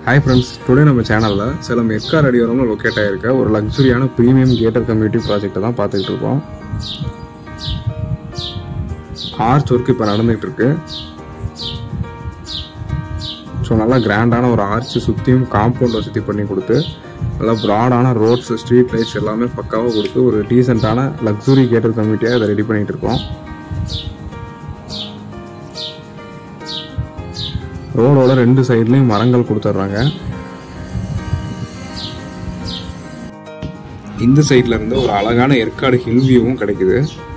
hi friends today நம்ம சேனலில் Salem எஸ்கார் அடிவாரம்ல locate ஆகிருக்க ஒரு லக்ஸுரியான ப்ரீமியம் கேட்டர் கம்யூனிட்டி ப்ராஜெக்ட்டை தான் பார்த்துக்கிட்டு இருக்கோம் ஆர்ச் ஒர்க் இப்போ நடந்துகிட்டு இருக்கு ஸோ நல்லா கிராண்டான ஒரு ஆர்ச் சுற்றியும் காம்பவுண்ட் வசதி பண்ணி கொடுத்து நல்லா ப்ராடான ரோட்ஸ் ஸ்ட்ரீட் லைட்ஸ் எல்லாமே பக்காவாக கொடுத்து ஒரு டீசெண்டான லக்ஸுரி கேட்டர் கம்யூனிட்டியாக இதை ரெடி பண்ணிகிட்டு இருக்கோம் ரோடோட ரெண்டு சைட்லேயும் மரங்கள் கொடுத்துட்றாங்க இந்த சைட்ல இருந்து ஒரு அழகான ஏற்காடு ஹில் வியூவும் கிடைக்குது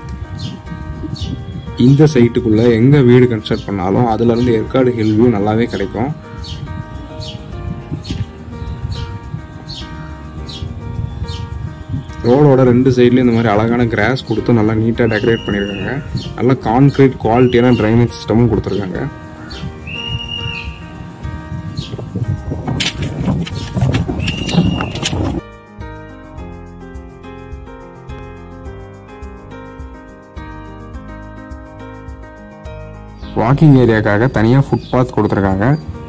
இந்த சைட்டுக்குள்ள எங்க வீடு கன்ஸ்ட்ரக்ட் பண்ணாலும் அதுல இருந்து ஏற்காடு ஹில் வியூ நல்லாவே கிடைக்கும் ரோடோட ரெண்டு சைட்லயும் இந்த மாதிரி அழகான கிராஸ் கொடுத்து நல்லா நீட்டாக டெக்கரேட் பண்ணியிருக்காங்க நல்லா கான்கிரீட் குவாலிட்டியான ட்ரைனேஜ் சிஸ்டமும் கொடுத்துருக்காங்க வாக்கிங் ஏரியாக்காக தனியாக ஃபுட்பாத் கொடுத்துருக்காங்க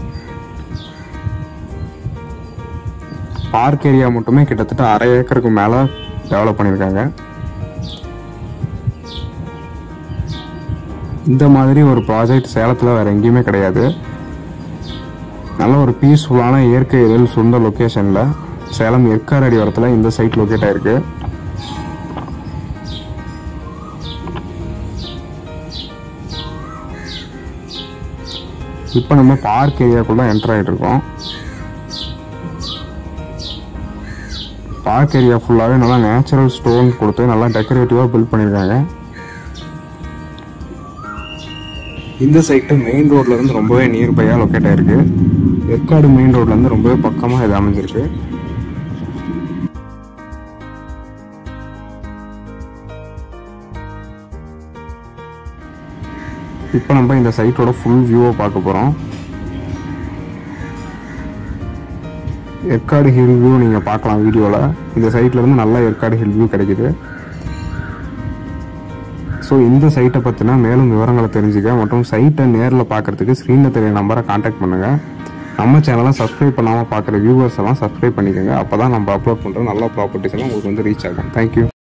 பார்க் ஏரியா மட்டுமே கிட்டத்தட்ட அரை ஏக்கருக்கு மேலே டெவலப் பண்ணியிருக்காங்க இந்த மாதிரி ஒரு ப்ராஜெக்ட் சேலத்தில் வேறு எங்கேயுமே கிடையாது நல்ல ஒரு பீஸ்ஃபுல்லான இயற்கை எழில் சுந்த லொக்கேஷனில் சேலம் எற்கார் அடிவாரத்தில் இந்த சைட் லொக்கேட் ஆயிருக்கு இப்போ நம்ம பார்க் ஏரியாக்குள்ள என்டர் ஆகிட்டு இருக்கோம் பார்க் ஏரியா ஃபுல்லாகவே நல்லா நேச்சுரல் ஸ்டோன் கொடுத்து நல்லா டெக்கரேட்டிவாக பில்ட் பண்ணியிருக்காங்க இந்த சைட்டு மெயின் ரோட்ல இருந்து ரொம்பவே நியர்பையாக லொக்கேட் ஆயிருக்கு ஏற்காடு மெயின் ரோட்ல இருந்து ரொம்பவே பக்கமாக இது அமைஞ்சிருக்கு இப்போ நம்ம இந்த சைட்டோட ஃபுல் வியூவை பார்க்க போகிறோம் ஏற்காடு ஹில் வியூ நீங்கள் பார்க்கலாம் வீடியோவில் இந்த சைட்ல இருந்து நல்லா ஏற்காடு ஹில் வியூ கிடைக்குது ஸோ இந்த சைட்டை பற்றினா மேலும் விவரங்களை தெரிஞ்சுக்க மற்றும் சைட்டை நேரில் பார்க்குறதுக்கு ஸ்க்ரீனில் தெரிய நம்பரை காண்டாக்ட் பண்ணுங்கள் நம்ம சேனலை சப்ஸ்கிரைப் பண்ணாமல் பார்க்குற வியூவர்ஸ் எல்லாம் சப்ஸ்கிரைப் பண்ணிக்கோங்க அப்போ தான் நம்ம அப்லோட் பண்ணுற நல்ல ப்ராப்பர்ட்டிஸ் எல்லாம் உங்களுக்கு வந்து ரீச் ஆகும் தேங்க்யூ